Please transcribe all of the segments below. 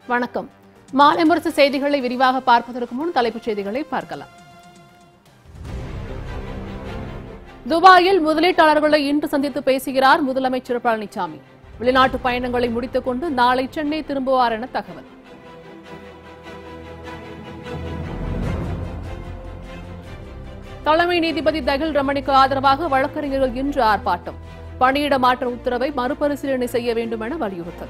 வணக்கம் மாலை முரசு செய்திகளை விரிவாக பார்ப்பதற்கு முன் தலைப்புச் செய்திகளை பார்க்கலாம் துபாயில் முதலீட்டாளர்களை இன்று சந்தித்து பேசுகிறார் முதலமைச்சர் பழனிசாமி வெளிநாட்டு பயணங்களை முடித்துக் கொண்டு நாளை சென்னை திரும்புவார் என தகவல் தலைமை நீதிபதி தகில் ரமணிக்கு ஆதரவாக வழக்கறிஞர்கள் இன்று ஆர்ப்பாட்டம் பணியிட மாற்ற உத்தரவை மறுபரிசீலனை செய்ய வேண்டும் என வலியுறுத்தல்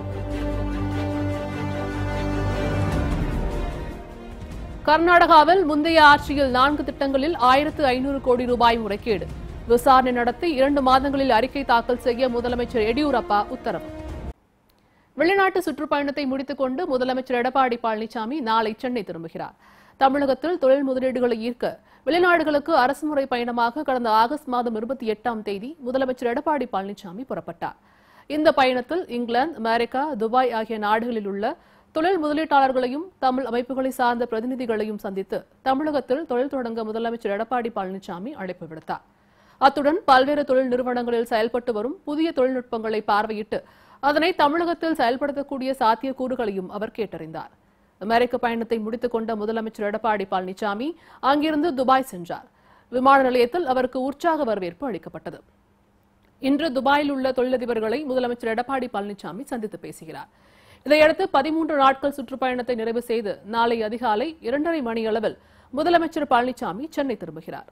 கர்நாடகாவில் முந்தைய ஆட்சியில் நான்கு திட்டங்களில் ஆயிரத்து ஐநூறு கோடி ரூபாய் முறைகேடு விசாரணை நடத்தி இரண்டு மாதங்களில் அறிக்கை தாக்கல் செய்ய முதலமைச்சர் எடியூரப்பா உத்தரவு வெளிநாட்டு சுற்றுப்பயணத்தை முடித்துக் கொண்டு முதலமைச்சர் எடப்பாடி பழனிசாமி நாளை சென்னை திரும்புகிறார் தமிழகத்தில் தொழில் முதலீடுகளை ஈர்க்க வெளிநாடுகளுக்கு அரசுமுறை பயணமாக கடந்த ஆகஸ்ட் மாதம் இருபத்தி எட்டாம் தேதி முதலமைச்சர் எடப்பாடி பழனிசாமி புறப்பட்டார் இந்த பயணத்தில் இங்கிலாந்து அமெரிக்கா துபாய் ஆகிய நாடுகளில் உள்ள தொழில் முதலீட்டாளர்களையும் தமிழ் அமைப்புகளை சார்ந்த பிரதிநிதிகளையும் சந்தித்து தமிழகத்தில் தொழில் தொடங்க முதலமைச்சர் எடப்பாடி பழனிசாமி அழைப்பு விடுத்தார் அத்துடன் பல்வேறு தொழில் நிறுவனங்களில் செயல்பட்டு வரும் புதிய தொழில்நுட்பங்களை பார்வையிட்டு அதனை தமிழகத்தில் செயல்படுத்தக்கூடிய சாத்தியக்கூறுகளையும் அவர் கேட்டறிந்தார் அமெரிக்க பயணத்தை முடித்துக் கொண்ட முதலமைச்சர் எடப்பாடி பழனிசாமி அங்கிருந்து துபாய் சென்றார் விமான நிலையத்தில் அவருக்கு உற்சாக வரவேற்பு அளிக்கப்பட்டது இன்று துபாயில் உள்ள தொழிலதிபர்களை முதலமைச்சர் எடப்பாடி பழனிசாமி சந்தித்து பேசுகிறார் இதையடுத்து பதிமூன்று நாட்கள் சுற்றுப்பயணத்தை நிறைவு செய்து நாளை அதிகாலை இரண்டரை மணி அளவில் முதலமைச்சர் பழனிசாமி சென்னை திரும்புகிறார்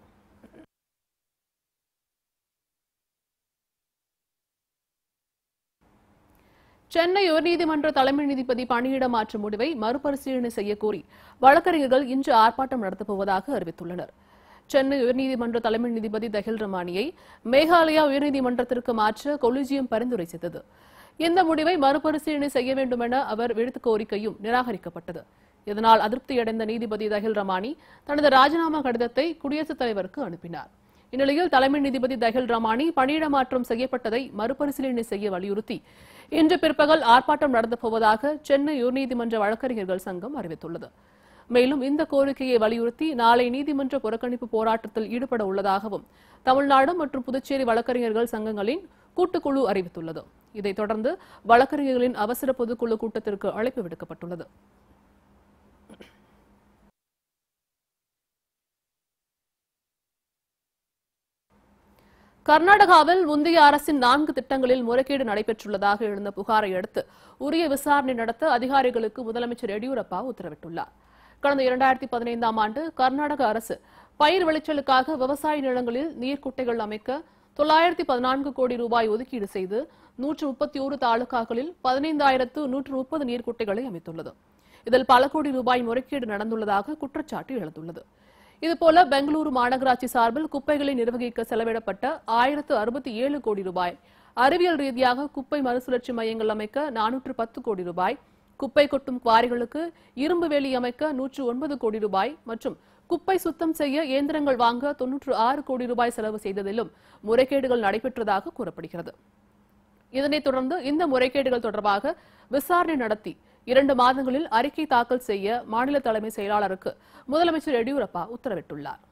சென்னை உயர்நீதிமன்ற தலைமை நீதிபதி பணியிட மாற்ற முடிவை மறுபரிசீலனை செய்யக்கோரி வழக்கறிஞர்கள் இன்று ஆர்ப்பாட்டம் நடத்தப்போவதாக அறிவித்துள்ளனர் சென்னை உயர்நீதிமன்ற தலைமை நீதிபதி தஹில் ரமானியை மேகாலயா உயர்நீதிமன்றத்திற்கு மாற்ற கொலிஜியம் பரிந்துரை செய்தது இந்த முடிவை மறுபரிசீலனை செய்ய வேண்டும் என அவர் விடுத்த கோரிக்கையும் நிராகரிக்கப்பட்டது இதனால் அதிருப்தியடைந்த நீதிபதி தஹில் ரமானி தனது ராஜினாமா கடிதத்தை குடியரசுத் தலைவருக்கு அனுப்பினார் இந்நிலையில் தலைமை நீதிபதி தஹில் ரமானி பணியிட மாற்றம் செய்யப்பட்டதை மறுபரிசீலனை செய்ய வலியுறுத்தி இன்று பிற்பகல் ஆர்ப்பாட்டம் நடத்தப் போவதாக சென்னை உயர்நீதிமன்ற வழக்கறிஞர்கள் சங்கம் அறிவித்துள்ளது மேலும் இந்த கோரிக்கையை வலியுறுத்தி நாளை நீதிமன்ற புறக்கணிப்பு போராட்டத்தில் ஈடுபட உள்ளதாகவும் தமிழ்நாடு மற்றும் புதுச்சேரி வழக்கறிஞர்கள் சங்கங்களின் கூட்டுக்குழு அறிவித்துள்ளது இதைத் தொடர்ந்து வழக்கறிஞர்களின் அவசர பொதுக்குழு கூட்டத்திற்கு அழைப்பு விடுக்கப்பட்டுள்ளது கர்நாடகாவில் முந்தைய அரசின் நான்கு திட்டங்களில் முறைகேடு நடைபெற்றுள்ளதாக எழுந்த புகாரை அடுத்து உரிய விசாரணை நடத்த அதிகாரிகளுக்கு முதலமைச்சர் எடியூரப்பா உத்தரவிட்டுள்ளார் கடந்த இரண்டாயிரத்தி பதினைந்தாம் ஆண்டு கர்நாடக அரசு பயிர் விளைச்சலுக்காக விவசாய நிலங்களில் நீர்க்குட்டைகள் அமைக்க தொள்ளாயிரத்தி பதினான்கு கோடி ரூபாய் ஒதுக்கீடு செய்து நூற்று முப்பத்தி ஒரு தாலுகாக்களில் பதினைந்தாயிரத்து நூற்று முப்பது நீர்க்குட்டைகளை அமைத்துள்ளது இதில் பல கோடி ரூபாய் முறைகேடு நடந்துள்ளதாக குற்றச்சாட்டு எழுந்துள்ளது இதுபோல பெங்களூரு மாநகராட்சி சார்பில் குப்பைகளை நிர்வகிக்க செலவிடப்பட்ட ஆயிரத்து அறுபத்தி ஏழு கோடி ரூபாய் அறிவியல் ரீதியாக குப்பை மறுசுழற்சி மையங்கள் அமைக்க நானூற்று பத்து கோடி ரூபாய் குப்பை கொட்டும் குவாரிகளுக்கு இரும்பு வேலி அமைக்க நூற்று ஒன்பது கோடி ரூபாய் மற்றும் குப்பை சுத்தம் செய்ய இயந்திரங்கள் வாங்க தொன்னூற்று ஆறு கோடி ரூபாய் செலவு செய்ததிலும் முறைகேடுகள் நடைபெற்றதாக கூறப்படுகிறது இதனைத் தொடர்ந்து இந்த முறைகேடுகள் தொடர்பாக விசாரணை நடத்தி இரண்டு மாதங்களில் அறிக்கை தாக்கல் செய்ய மாநில தலைமை செயலாளருக்கு முதலமைச்சர் எடியூரப்பா உத்தரவிட்டுள்ளார்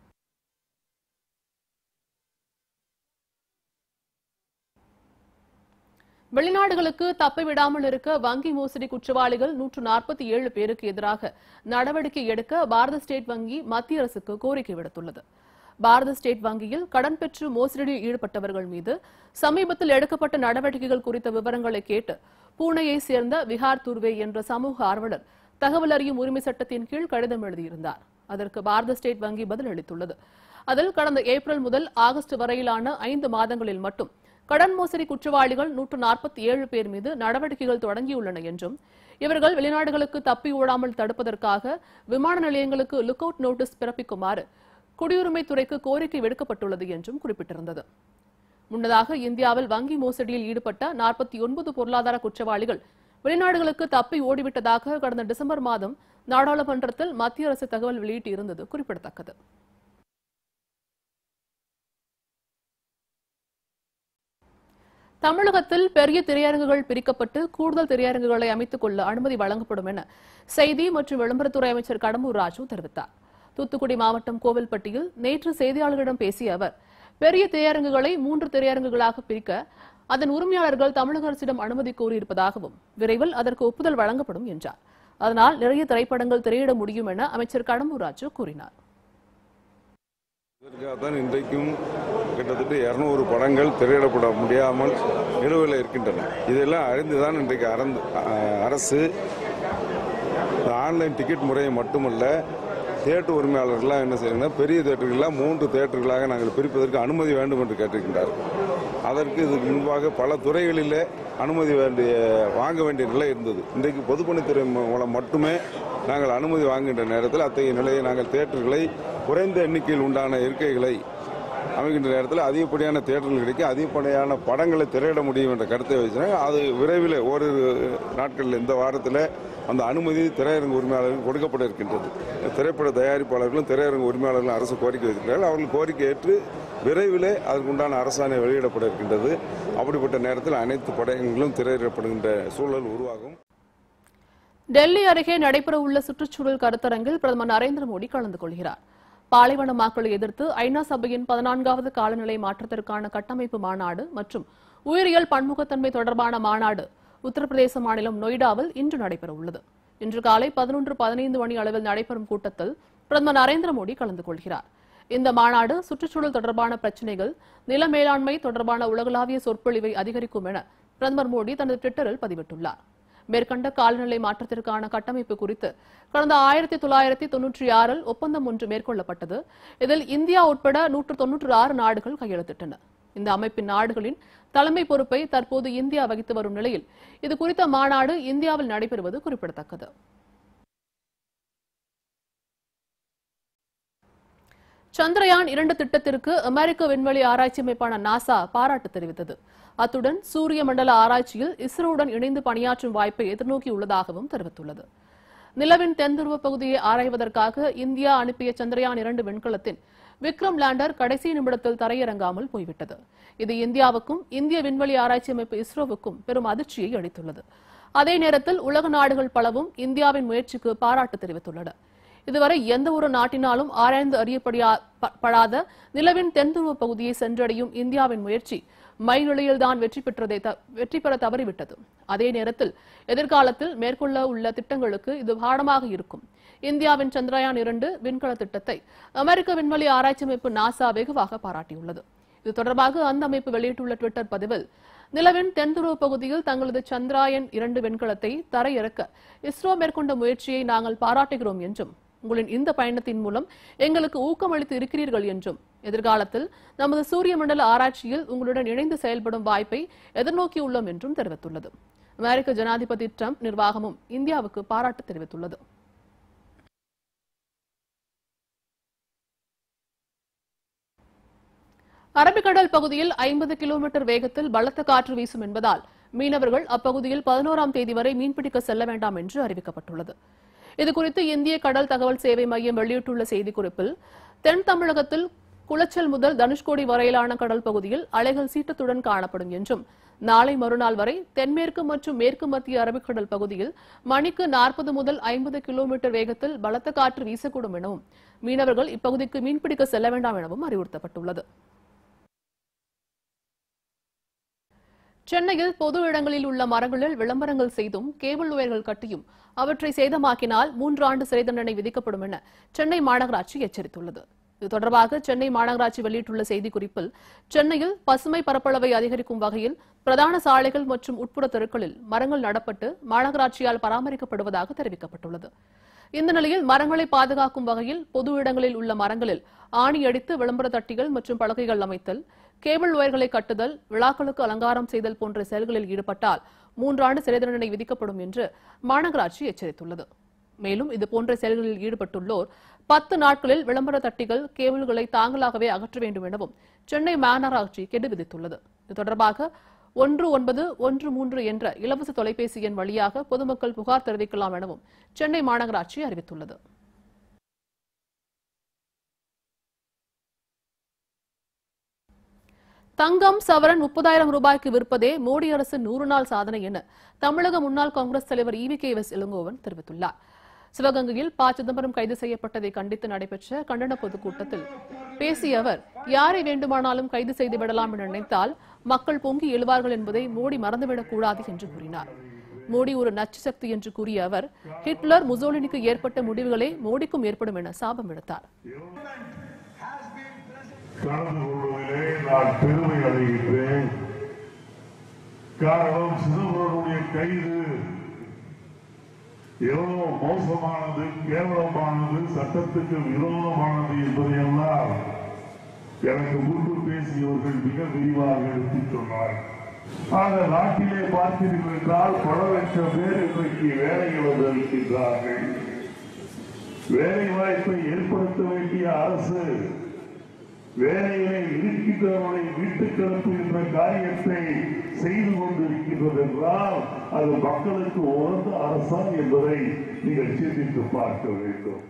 வெளிநாடுகளுக்கு தப்பிவிடாமல் இருக்க வங்கி மோசடி குற்றவாளிகள் நூற்று நாற்பத்தி ஏழு பேருக்கு எதிராக நடவடிக்கை எடுக்க பாரத ஸ்டேட் வங்கி மத்திய அரசுக்கு கோரிக்கை விடுத்துள்ளது பாரத ஸ்டேட் வங்கியில் கடன் பெற்று மோசடியில் ஈடுபட்டவர்கள் மீது சமீபத்தில் எடுக்கப்பட்ட நடவடிக்கைகள் குறித்த விவரங்களை கேட்டு பூனேயை சேர்ந்த விஹார் துர்வே என்ற சமூக ஆர்வலர் தகவல் அறியும் உரிமை சட்டத்தின் கீழ் கடிதம் எழுதியிருந்தார் அதற்கு பாரத ஸ்டேட் வங்கி பதில் அளித்துள்ளது அதில் கடந்த ஏப்ரல் முதல் ஆகஸ்ட் வரையிலான ஐந்து மாதங்களில் மட்டும் கடன் மோசடி குற்றவாளிகள் நூற்று நாற்பத்தி ஏழு பேர் மீது நடவடிக்கைகள் தொடங்கியுள்ளன என்றும் இவர்கள் வெளிநாடுகளுக்கு தப்பி ஓடாமல் தடுப்பதற்காக விமான நிலையங்களுக்கு லுக் அவுட் நோட்டீஸ் பிறப்பிக்குமாறு குடியுரிமை துறைக்கு கோரிக்கை விடுக்கப்பட்டுள்ளது என்றும் குறிப்பிட்டிருந்தது முன்னதாக இந்தியாவில் வங்கி மோசடியில் ஈடுபட்ட நாற்பத்தி ஒன்பது பொருளாதார குற்றவாளிகள் வெளிநாடுகளுக்கு தப்பி ஓடிவிட்டதாக கடந்த டிசம்பர் மாதம் நாடாளுமன்றத்தில் மத்திய அரசு தகவல் வெளியிட்டிருந்தது குறிப்பிடத்தக்கது தமிழகத்தில் பெரிய திரையரங்குகள் பிரிக்கப்பட்டு கூடுதல் திரையரங்குகளை அமைத்துக் கொள்ள அனுமதி வழங்கப்படும் என செய்தி மற்றும் விளம்பரத்துறை அமைச்சர் கடம்பூர் ராஜு தெரிவித்தார் தூத்துக்குடி மாவட்டம் கோவில்பட்டியில் நேற்று செய்தியாளர்களிடம் பேசிய அவர் பெரிய திரையரங்குகளை மூன்று திரையரங்குகளாக பிரிக்க அதன் உரிமையாளர்கள் தமிழக அரசிடம் அனுமதி கோரியிருப்பதாகவும் விரைவில் அதற்கு ஒப்புதல் வழங்கப்படும் என்றார் அதனால் நிறைய திரைப்படங்கள் திரையிட முடியும் என அமைச்சர் கடம்பூர் ராஜு கூறினார் இதற்காகத்தான் இன்றைக்கும் கிட்டத்தட்ட இருநூறு படங்கள் திரையிடப்பட முடியாமல் நிலுவையில் இருக்கின்றன இதெல்லாம் அறிந்துதான் இன்றைக்கு அரந்து அஹ், அரசு இந்த ஆன்லைன் டிக்கெட் முறையை மட்டுமல்ல தியேட்டர் உரிமையாளர்கள்லாம் என்ன செய்யணும்னா பெரிய தியேட்டர்கள்லாம் மூன்று தியேட்டர்களாக நாங்கள் பிரிப்பதற்கு அனுமதி வேண்டும் என்று கேட்டிருக்கின்றார்கள் அதற்கு இதுக்கு முன்பாக பல துறைகளிலே அனுமதி வேண்டிய வாங்க வேண்டிய நிலை இருந்தது இன்றைக்கு பொதுப்பணித்துறை மூலம் மட்டுமே நாங்கள் அனுமதி வாங்குகின்ற நேரத்தில் அத்தகைய நிலையை நாங்கள் தியேட்டர்களை குறைந்த எண்ணிக்கையில் உண்டான இருக்கைகளை அமைக்கின்ற நேரத்தில் அதிகப்படியான தேட்டர்கள் கிடைக்கும் அதிகப்படியான படங்களை திரையிட முடியும் என்ற கருத்தை வச்சுனாங்க அது விரைவில் ஓரிரு நாட்களில் இந்த வாரத்தில் அந்த அனுமதி திரையரங்கு உரிமையாளர்களுக்கு கொடுக்கப்பட இருக்கின்றது திரைப்பட தயாரிப்பாளர்களும் திரையரங்கு உரிமையாளர்களும் அரசு கோரிக்கை வைத்திருக்கிறார்கள் அவர்கள் கோரிக்கை ஏற்று விரைவிலே அதற்குண்டான அரசாணை வெளியிடப்பட இருக்கின்றது அப்படிப்பட்ட நேரத்தில் அனைத்து படங்களும் திரையிடப்படுகின்ற சூழல் உருவாகும் டெல்லி அருகே நடைபெறவுள்ள சுற்றுச்சூழல் கருத்தரங்கில் பிரதமர் நரேந்திர மோடி கலந்து கொள்கிறார் பாலைவன மக்களை எதிர்த்து ஐநா சபையின் பதினான்காவது காலநிலை மாற்றத்திற்கான கட்டமைப்பு மாநாடு மற்றும் உயிரியல் பன்முகத்தன்மை தொடர்பான மாநாடு உத்தரப்பிரதேச மாநிலம் நொய்டாவில் இன்று நடைபெறவுள்ளது இன்று காலை பதினொன்று பதினைந்து மணி அளவில் நடைபெறும் கூட்டத்தில் பிரதமர் நரேந்திர மோடி கலந்து கொள்கிறார் இந்த மாநாடு சுற்றுச்சூழல் தொடர்பான பிரச்சினைகள் நில மேலாண்மை தொடர்பான உலகளாவிய சொற்பொழிவை அதிகரிக்கும் என பிரதமர் மோடி தனது ட்விட்டரில் பதிவிட்டுள்ளார் மேற்கண்ட காலநிலை மாற்றத்திற்கான கட்டமைப்பு குறித்து கடந்த ஆயிரத்தி தொள்ளாயிரத்தி தொன்னூற்றி ஆறில் ஒப்பந்தம் ஒன்று மேற்கொள்ளப்பட்டது இதில் இந்தியா உட்பட நூற்று தொன்னூற்று ஆறு நாடுகள் கையெழுத்திட்டன இந்த அமைப்பின் நாடுகளின் தலைமை பொறுப்பை தற்போது இந்தியா வகித்து வரும் நிலையில் இது குறித்த மாநாடு இந்தியாவில் நடைபெறுவது குறிப்பிடத்தக்கது சந்திரயான் இரண்டு திட்டத்திற்கு அமெரிக்க விண்வெளி ஆராய்ச்சி அமைப்பான நாசா பாராட்டு தெரிவித்தது அத்துடன் சூரிய மண்டல ஆராய்ச்சியில் இஸ்ரோவுடன் இணைந்து பணியாற்றும் வாய்ப்பை எதிர்நோக்கியுள்ளதாகவும் தெரிவித்துள்ளது நிலவின் தென்துருவ பகுதியை ஆராய்வதற்காக இந்தியா அனுப்பிய சந்திரயான் இரண்டு விண்கலத்தின் விக்ரம் லேண்டர் கடைசி நிமிடத்தில் தரையிறங்காமல் போய்விட்டது இது இந்தியாவுக்கும் இந்திய விண்வெளி ஆராய்ச்சி அமைப்பு இஸ்ரோவுக்கும் பெரும் அதிர்ச்சியை அளித்துள்ளது அதே நேரத்தில் உலக நாடுகள் பலவும் இந்தியாவின் முயற்சிக்கு பாராட்டு தெரிவித்துள்ளன இதுவரை எந்த ஒரு நாட்டினாலும் ஆராய்ந்து அறியப்படாத நிலவின் தென்துருவ பகுதியை சென்றடையும் இந்தியாவின் முயற்சி மைநிலையில்தான் வெற்றி பெற்றதை த- வெற்றி பெற தவறிவிட்டது அதே நேரத்தில் எதிர்காலத்தில் மேற்கொள்ள உள்ள திட்டங்களுக்கு இது பாடமாக இருக்கும் இந்தியாவின் சந்திரயான் இரண்டு விண்கல திட்டத்தை அமெரிக்க விண்வெளி ஆராய்ச்சி அமைப்பு நாசா வெகுவாக பாராட்டியுள்ளது இது தொடர்பாக அந்த அமைப்பு வெளியிட்டுள்ள டுவிட்டர் பதிவில் நிலவின் தென்துருவ பகுதியில் தங்களது சந்திராயன் இரண்டு விண்கலத்தை தரையிறக்க இஸ்ரோ மேற்கொண்ட முயற்சியை நாங்கள் பாராட்டுகிறோம் என்றும் உங்களின் இந்த பயணத்தின் மூலம் எங்களுக்கு ஊக்கமளித்து இருக்கிறீர்கள் என்றும் எதிர்காலத்தில் நமது சூரிய மண்டல ஆராய்ச்சியில் உங்களுடன் இணைந்து செயல்படும் வாய்ப்பை எதிர்நோக்கியுள்ளோம் என்றும் தெரிவித்துள்ளது அமெரிக்க ஜனாதிபதி ட்ரம்ப் நிர்வாகமும் இந்தியாவுக்கு பாராட்டு தெரிவித்துள்ளது அரபிக்கடல் பகுதியில் ஐம்பது கிலோமீட்டர் வேகத்தில் பலத்த காற்று வீசும் என்பதால் மீனவர்கள் அப்பகுதியில் பதினோராம் தேதி வரை மீன்பிடிக்க செல்ல வேண்டாம் என்று அறிவிக்கப்பட்டுள்ளது இதுகுறித்து இந்திய கடல் தகவல் சேவை மையம் வெளியிட்டுள்ள செய்திக்குறிப்பில் தென் தமிழகத்தில் குளச்சல் முதல் தனுஷ்கோடி வரையிலான கடல் பகுதியில் அலைகள் சீற்றத்துடன் காணப்படும் என்றும் நாளை மறுநாள் வரை தென்மேற்கு மற்றும் மேற்கு மத்திய அரபிக்கடல் பகுதியில் மணிக்கு நாற்பது முதல் ஐம்பது கிலோமீட்டர் வேகத்தில் பலத்த காற்று வீசக்கூடும் எனவும் மீனவர்கள் இப்பகுதிக்கு மீன்பிடிக்க செல்ல வேண்டாம் எனவும் அறிவுறுத்தப்பட்டுள்ளது சென்னையில் பொது இடங்களில் உள்ள மரங்களில் விளம்பரங்கள் செய்தும் கேபிள் ஒயர்கள் கட்டியும் அவற்றை சேதமாக்கினால் மூன்று ஆண்டு சிறை தண்டனை விதிக்கப்படும் என சென்னை மாநகராட்சி எச்சரித்துள்ளது இது தொடர்பாக சென்னை மாநகராட்சி வெளியிட்டுள்ள செய்திக்குறிப்பில் சென்னையில் பசுமை பரப்பளவை அதிகரிக்கும் வகையில் பிரதான சாலைகள் மற்றும் உட்புற தெருக்களில் மரங்கள் நடப்பட்டு மாநகராட்சியால் பராமரிக்கப்படுவதாக தெரிவிக்கப்பட்டுள்ளது இந்த நிலையில் மரங்களை பாதுகாக்கும் வகையில் பொது இடங்களில் உள்ள மரங்களில் ஆணி அடித்து விளம்பர தட்டிகள் மற்றும் பலகைகள் அமைத்தல் கேபிள் ஒயர்களை கட்டுதல் விழாக்களுக்கு அலங்காரம் செய்தல் போன்ற செயல்களில் ஈடுபட்டால் மூன்றாண்டு சிறை தண்டனை விதிக்கப்படும் என்று மாநகராட்சி எச்சரித்துள்ளது மேலும் இதுபோன்ற செயல்களில் ஈடுபட்டுள்ளோர் பத்து நாட்களில் விளம்பர தட்டிகள் கேபிள்களை தாங்களாகவே அகற்ற வேண்டும் எனவும் சென்னை மாநகராட்சி கெடு விதித்துள்ளது இது தொடர்பாக ஒன்று ஒன்பது ஒன்று மூன்று என்ற இலவச தொலைபேசி எண் வழியாக பொதுமக்கள் புகார் தெரிவிக்கலாம் எனவும் சென்னை மாநகராட்சி அறிவித்துள்ளது தங்கம் சவரன் முப்பதாயிரம் ரூபாய்க்கு விற்பதே மோடி அரசின் நூறு நாள் சாதனை என தமிழக முன்னாள் காங்கிரஸ் தலைவர் ஈவி கே எஸ் இளங்கோவன் தெரிவித்துள்ளார் சிவகங்கையில் ப சிதம்பரம் கைது செய்யப்பட்டதை கண்டித்து நடைபெற்ற கண்டன பொதுக்கூட்டத்தில் பேசிய அவர் யாரை வேண்டுமானாலும் கைது செய்து விடலாம் என நினைத்தால் மக்கள் பொங்கி எழுவார்கள் என்பதை மோடி மறந்துவிடக் கூடாது என்று கூறினார் மோடி ஒரு நச்சு சக்தி என்று கூறிய அவர் ஹிட்லர் முசோலினிக்கு ஏற்பட்ட முடிவுகளே மோடிக்கும் ஏற்படும் என சாபம் விடுத்தார் கலந்து கொள்வதிலே நான் பெருமை அடைகின்றேன் காரணம் சிதம்பரனுடைய கைது எவ்வளவு மோசமானது கேவலமானது சட்டத்துக்கு விரோதமானது என்பதையெல்லாம் எனக்கு முன்பு பேசியவர்கள் மிக விரிவாக எடுத்துச் சொன்னார் ஆக நாட்டிலே பார்த்தீர்கள் என்றால் பல லட்சம் பேர் இன்றைக்கு வேலை இழந்திருக்கின்றார்கள் வேலை வாய்ப்பை ஏற்படுத்த வேண்டிய அரசு வேலையிலே இருக்கின்றவர்களை வீட்டுக்கு அனுப்புகின்ற காரியத்தை செய்து கொண்டிருக்கின்றது என்றால் அது மக்களுக்கு உகந்த அரசா என்பதை நீங்கள் சிந்தித்து பார்க்க வேண்டும்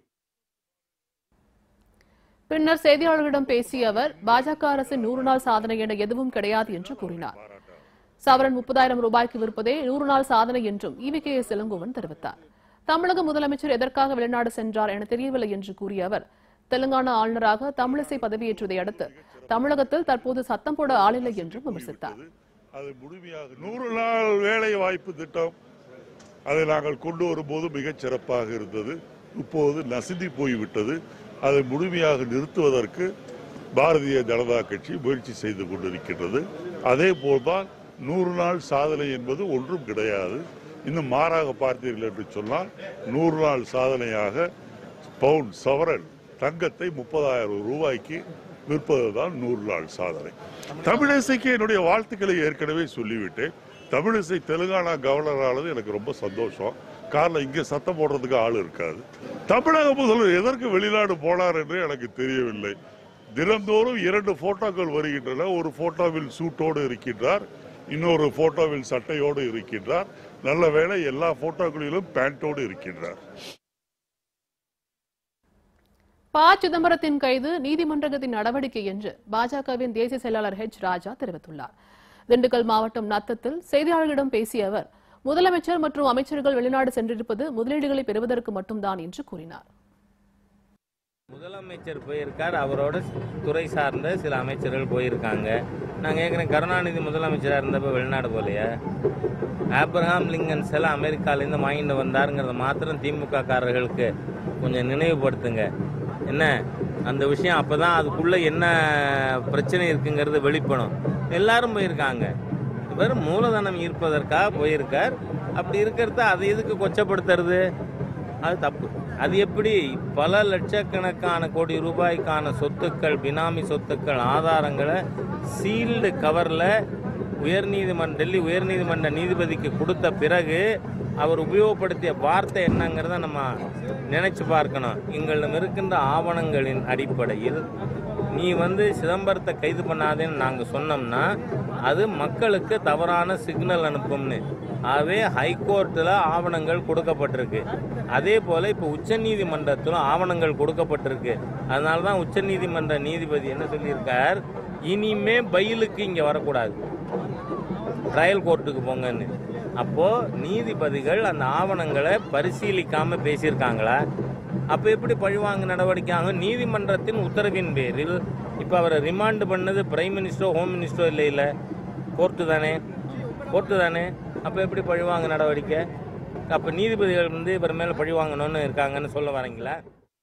பின்னர் செய்தியாளர்களிடம் பேசிய அவர் பாஜக அரசின் நூறு நாள் சாதனை என எதுவும் கிடையாது என்று கூறினார் சவரன் முப்பதாயிரம் ரூபாய்க்கு விற்பதே நூறு நாள் சாதனை என்றும் இவி கே எஸ் இளங்கோவன் தெரிவித்தார் தமிழக முதலமைச்சர் எதற்காக வெளிநாடு சென்றார் என தெரியவில்லை என்று கூறிய அவர் தெலுங்கானா ஆளுநராக தமிழிசை பதவியேற்றதை அடுத்து தமிழகத்தில் தற்போது சத்தம் போட ஆளில்லை என்றும் விமர்சித்தார் அது முழுமையாக நூறு நாள் வேலை வாய்ப்பு திட்டம் அதை நாங்கள் கொண்டு வரும்போது மிகச் சிறப்பாக இருந்தது இப்போது நசுங்கி போய்விட்டது அதை முழுமையாக நிறுத்துவதற்கு பாரதிய ஜனதா கட்சி முயற்சி செய்து கொண்டிருக்கின்றது அதே போல்தான் நூறு நாள் சாதனை என்பது ஒன்றும் கிடையாது இன்னும் மாறாக பார்த்தீர்கள் என்று சொன்னால் நூறு நாள் சாதனையாக பவுன் சவரன் தங்கத்தை முப்பதாயிரம் ரூபாய்க்கு விற்பதுதான் நூறு நாள் சாதனை தமிழிசைக்கு என்னுடைய வாழ்த்துக்களை ஏற்கனவே சொல்லிவிட்டேன் தமிழிசை தெலுங்கானா கவர்னர் ஆனது எனக்கு ரொம்ப சந்தோஷம் காரணம் இங்கே சத்தம் போடுறதுக்கு ஆள் இருக்காது தமிழக முதல்வர் எதற்கு வெளிநாடு போனார் என்று எனக்கு தெரியவில்லை தினந்தோறும் இரண்டு போட்டோக்கள் வருகின்றன ஒரு போட்டோவில் சூட்டோடு இருக்கின்றார் இன்னொரு போட்டோவில் சட்டையோடு இருக்கின்றார் நல்ல வேளை எல்லா போட்டோக்களிலும் பேண்டோடு இருக்கின்றார் ப சிதம்பரத்தின் கைது நீதிமன்றத்தின் நடவடிக்கை என்று பாஜகவின் தேசிய செயலாளர் ஹெச் ராஜா தெரிவித்துள்ளார் திண்டுக்கல் மாவட்டம் நத்தத்தில் செய்தியாளர்களிடம் பேசிய அவர் முதலமைச்சர் மற்றும் அமைச்சர்கள் வெளிநாடு சென்றிருப்பது முதலீடுகளை பெறுவதற்கு மட்டும்தான் என்று கூறினார் முதலமைச்சர் போயிருக்கார் அவரோட துறை சார்ந்த சில அமைச்சர்கள் போயிருக்காங்க நான் கேட்குறேன் கருணாநிதி முதலமைச்சராக இருந்தப்ப வெளிநாடு போலையா ஆப்ரஹாம் லிங்கன் சில அமெரிக்காலேருந்து வாங்கிட்டு வந்தாருங்கிறத மாத்திரம் திமுக காரர்களுக்கு கொஞ்சம் நினைவுபடுத்துங்க என்ன அந்த விஷயம் அப்போ தான் அதுக்குள்ளே என்ன பிரச்சனை இருக்குங்கிறது வெளிப்படும் எல்லாரும் போயிருக்காங்க இவர் மூலதனம் ஈர்ப்பதற்காக போயிருக்கார் அப்படி இருக்கிறத அதை எதுக்கு கொச்சப்படுத்துறது அது தப்பு அது எப்படி பல லட்சக்கணக்கான கோடி ரூபாய்க்கான சொத்துக்கள் பினாமி சொத்துக்கள் ஆதாரங்களை சீல்டு கவரில் உயர்நீதிமன்ற டெல்லி உயர்நீதிமன்ற நீதிபதிக்கு கொடுத்த பிறகு அவர் உபயோகப்படுத்திய வார்த்தை என்னங்கிறத நம்ம நினைச்சு பார்க்கணும் எங்களிடம் இருக்கின்ற ஆவணங்களின் அடிப்படையில் நீ வந்து சிதம்பரத்தை கைது பண்ணாதேன்னு நாங்கள் சொன்னோம்னா அது மக்களுக்கு தவறான சிக்னல் அனுப்பும்னு ஆகவே ஹைகோர்ட்டில் ஆவணங்கள் கொடுக்கப்பட்டிருக்கு அதே போல் இப்போ உச்சநீதிமன்றத்திலும் ஆவணங்கள் கொடுக்கப்பட்டிருக்கு அதனால தான் உச்சநீதிமன்ற நீதிபதி என்ன சொல்லியிருக்கார் இனிமே பயிலுக்கு இங்கே வரக்கூடாது ட்ரையல் கோர்ட்டுக்கு போங்கன்னு அப்போ நீதிபதிகள் அந்த ஆவணங்களை பரிசீலிக்காம பேசியிருக்காங்களா அப்போ எப்படி பழிவாங்க நடவடிக்கை ஆகும் நீதிமன்றத்தின் உத்தரவின் பேரில் இப்போ அவரை ரிமாண்ட் பண்ணது பிரைம் மினிஸ்டரோ ஹோம் மினிஸ்டரோ இல்லை இல்லை கோர்ட்டு தானே கோர்ட்டு தானே அப்போ எப்படி பழிவாங்க நடவடிக்கை அப்போ நீதிபதிகள் வந்து இவர் மேலே பழிவாங்கணும்னு இருக்காங்கன்னு சொல்ல வரீங்களா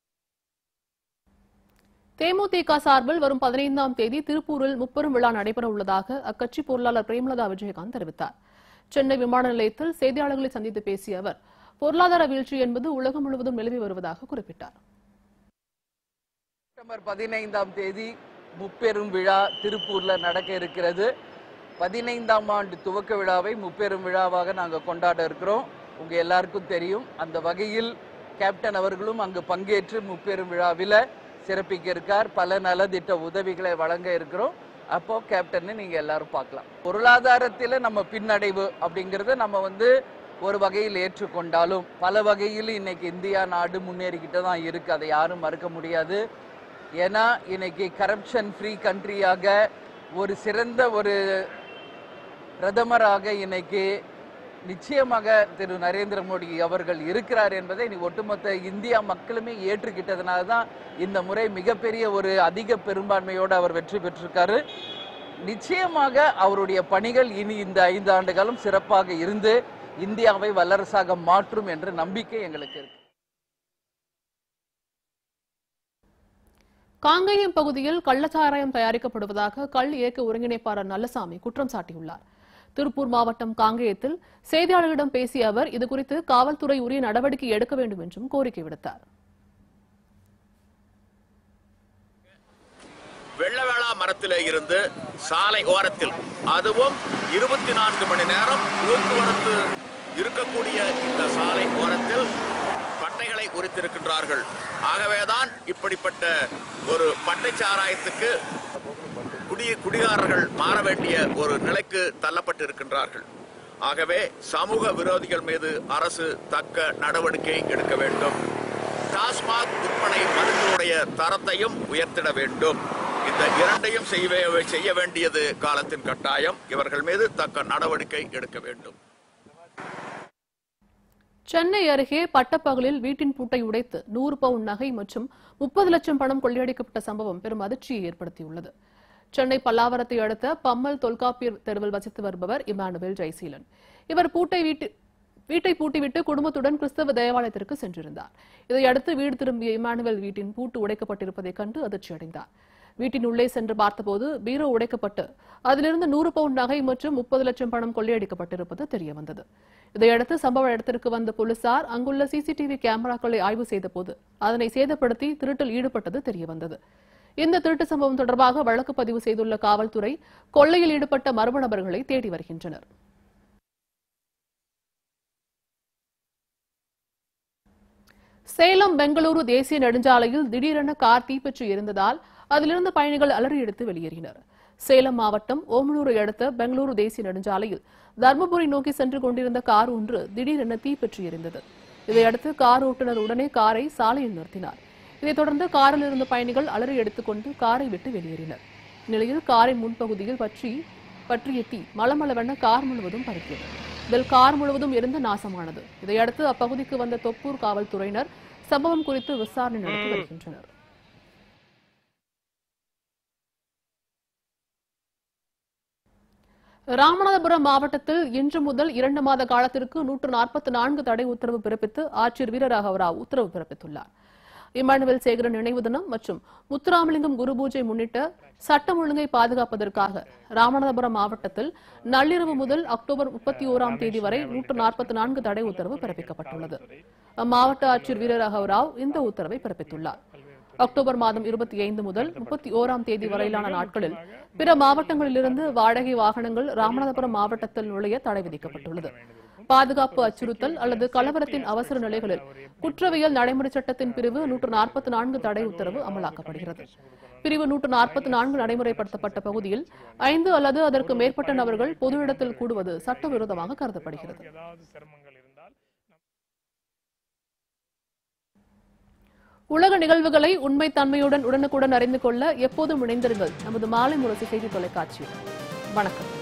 தேமுதிக சார்பில் வரும் பதினைந்தாம் தேதி திருப்பூரில் முப்பெரும் விழா நடைபெற உள்ளதாக அக்கட்சி பொருளாளர் பிரேமலதா விஜயகாந்த் தெரிவித்தார் சென்னை விமான நிலையத்தில் செய்தியாளர்களை சந்தித்து பேசிய அவர் பொருளாதார வீழ்ச்சி என்பது உலகம் முழுவதும் நிலவி வருவதாக குறிப்பிட்டார் செப்டம்பர் பதினைந்தாம் தேதி முப்பெரும் விழா திருப்பூர்ல நடக்க இருக்கிறது பதினைந்தாம் ஆண்டு துவக்க விழாவை முப்பெரும் விழாவாக நாங்கள் கொண்டாட இருக்கிறோம் உங்க எல்லாருக்கும் தெரியும் அந்த வகையில் கேப்டன் அவர்களும் அங்கு பங்கேற்று முப்பெரும் விழாவில் சிறப்பிக்க இருக்கார் பல நலத்திட்ட உதவிகளை வழங்க இருக்கிறோம் அப்போ கேப்டன்னு நீங்க எல்லாரும் பார்க்கலாம் பொருளாதாரத்தில் நம்ம பின்னடைவு அப்படிங்கறத நம்ம வந்து ஒரு வகையில் ஏற்றுக்கொண்டாலும் பல வகையில் இன்னைக்கு இந்தியா நாடு முன்னேறிக்கிட்டு தான் இருக்கு அதை யாரும் மறுக்க முடியாது ஏன்னா இன்னைக்கு கரப்ஷன் ஃப்ரீ கண்ட்ரியாக ஒரு சிறந்த ஒரு பிரதமராக இன்னைக்கு நிச்சயமாக திரு நரேந்திர மோடி அவர்கள் இருக்கிறார் என்பதை நீ ஒட்டுமொத்த இந்தியா மக்களுமே ஏற்றுக்கிட்டதுனால தான் இந்த முறை மிகப்பெரிய ஒரு அதிக பெரும்பான்மையோடு அவர் வெற்றி பெற்றிருக்காரு நிச்சயமாக அவருடைய பணிகள் இனி இந்த ஐந்து ஆண்டு காலம் சிறப்பாக இருந்து இந்தியாவை வல்லரசாக மாற்றும் என்ற நம்பிக்கை எங்களுக்கு இருக்கு காங்கேயம் பகுதியில் கள்ளச்சாராயம் தயாரிக்கப்படுவதாக கள் இயக்க ஒருங்கிணைப்பாளர் நல்லசாமி குற்றம் சாட்டியுள்ளார் திருப்பூர் மாவட்டம் காங்கேயத்தில் செய்தியாளர்களிடம் பேசிய அவர் இதுகுறித்து காவல்துறை உரிய நடவடிக்கை எடுக்க வேண்டும் என்றும் கோரிக்கை விடுத்தார் வெள்ளவேளா மரத்திலே இருந்து சாலை ஓரத்தில் அதுவும் இருபத்தி நான்கு மணி நேரம் போக்குவரத்து இருக்கக்கூடிய இந்த சாலை ஓரத்தில் பட்டைகளை உரித்திருக்கின்றார்கள் ஆகவேதான் இப்படிப்பட்ட ஒரு பட்டை சாராயத்துக்கு குடி குடிகாரர்கள் மாற வேண்டிய ஒரு நிலைக்கு தள்ளப்பட்டு இருக்கின்றார்கள் ஆகவே சமூக விரோதிகள் மீது அரசு தக்க நடவடிக்கை எடுக்க வேண்டும் டாஸ்மாக் விற்பனை மருந்துடைய தரத்தையும் உயர்த்திட வேண்டும் இந்த இரண்டையும் செய்ய செய்ய வேண்டியது காலத்தின் கட்டாயம் இவர்கள் மீது தக்க நடவடிக்கை எடுக்க வேண்டும் சென்னை அருகே பட்டப்பகலில் வீட்டின் பூட்டை உடைத்து நூறு பவுன் நகை மற்றும் முப்பது லட்சம் பணம் கொள்ளையடிக்கப்பட்ட சம்பவம் பெரும் அதிர்ச்சியை ஏற்படுத்தியுள்ளது சென்னை பல்லாவரத்தை அடுத்த பம்மல் தொல்காப்பியர் தெருவில் வசித்து வருபவர் இமானுவேல் ஜெய்சீலன் இவர் பூட்டை வீட்டு வீட்டை பூட்டிவிட்டு குடும்பத்துடன் கிறிஸ்தவ தேவாலயத்திற்கு சென்றிருந்தார் இதையடுத்து வீடு திரும்பிய இமானுவேல் வீட்டின் பூட்டு உடைக்கப்பட்டிருப்பதைக் கண்டு அதிர்ச்சியடைந்தார் வீட்டின் உள்ளே சென்று பார்த்தபோது பீரோ உடைக்கப்பட்டு அதிலிருந்து நூறு பவுண்ட் நகை மற்றும் முப்பது லட்சம் பணம் கொள்ளையடிக்கப்பட்டிருப்பது தெரியவந்தது இதையடுத்து சம்பவ இடத்திற்கு வந்த போலீசார் அங்குள்ள சிசிடிவி கேமராக்களை ஆய்வு செய்தபோது அதனை சேதப்படுத்தி திருட்டில் ஈடுபட்டது தெரியவந்தது இந்த திருட்டு சம்பவம் தொடர்பாக வழக்கு பதிவு செய்துள்ள காவல்துறை கொள்ளையில் ஈடுபட்ட மர்ம நபர்களை தேடி வருகின்றனர் சேலம் பெங்களூரு தேசிய நெடுஞ்சாலையில் திடீரென கார் தீப்பற்றி எரிந்ததால் அதிலிருந்த பயணிகள் அலறி எடுத்து வெளியேறினர் சேலம் மாவட்டம் ஓமலூரை அடுத்த பெங்களூரு தேசிய நெடுஞ்சாலையில் தர்மபுரி நோக்கி சென்று கொண்டிருந்த கார் ஒன்று திடீரென தீப்பற்றி எரிந்தது இதையடுத்து கார் ஓட்டுநர் உடனே காரை சாலையில் நிறுத்தினார் இதைத் தொடர்ந்து காரில் இருந்த பயணிகள் அலறி எடுத்துக்கொண்டு காரை விட்டு வெளியேறினர் இந்நிலையில் காரின் முன்பகுதியில் பற்றி பற்றிய தீ மளமளவென கார் முழுவதும் பரப்பியது இதில் கார் முழுவதும் எரிந்து நாசமானது இதையடுத்து அப்பகுதிக்கு வந்த தொப்பூர் காவல்துறையினர் சம்பவம் குறித்து விசாரணை நடத்தி வருகின்றனர் ராமநாதபுரம் மாவட்டத்தில் இன்று முதல் இரண்டு மாத காலத்திற்கு நூற்று நாற்பத்தி நான்கு தடை உத்தரவு பிறப்பித்து ஆட்சியர் வீரராகவராவ் உத்தரவு பிறப்பித்துள்ளார் இமானுவேல் சேகரன் நினைவு தினம் மற்றும் முத்துராமலிங்கம் குரு பூஜை முன்னிட்ட சட்டம் ஒழுங்கை பாதுகாப்பதற்காக ராமநாதபுரம் மாவட்டத்தில் நள்ளிரவு முதல் அக்டோபர் முப்பத்தி ஓராம் தேதி வரை நூற்று நாற்பத்தி நான்கு தடை உத்தரவு பிறப்பிக்கப்பட்டுள்ளது அம்மாவட்ட ஆட்சியர் வீரராகவராவ் இந்த உத்தரவை பிறப்பித்துள்ளார் அக்டோபர் மாதம் இருபத்தி ஐந்து முதல் முப்பத்தி ஓராம் தேதி வரையிலான நாட்களில் பிற மாவட்டங்களிலிருந்து வாடகை வாகனங்கள் ராமநாதபுரம் மாவட்டத்தில் நுழைய தடை விதிக்கப்பட்டுள்ளது பாதுகாப்பு அச்சுறுத்தல் அல்லது கலவரத்தின் அவசர நிலைகளில் குற்றவியல் நடைமுறை சட்டத்தின் பிரிவு நூற்று நாற்பத்தி நான்கு தடை உத்தரவு அமலாக்கப்படுகிறது பிரிவு நூற்று நாற்பத்தி நான்கு நடைமுறைப்படுத்தப்பட்ட பகுதியில் ஐந்து அல்லது அதற்கு மேற்பட்ட நபர்கள் பொது இடத்தில் கூடுவது சட்டவிரோதமாக கருதப்படுகிறது உலக நிகழ்வுகளை உண்மை தன்மையுடன் உடனுக்குடன் அறிந்து கொள்ள எப்போதும் இணைந்திருங்கள் நமது மாலை முரசு செய்தி தொலைக்காட்சியில் வணக்கம்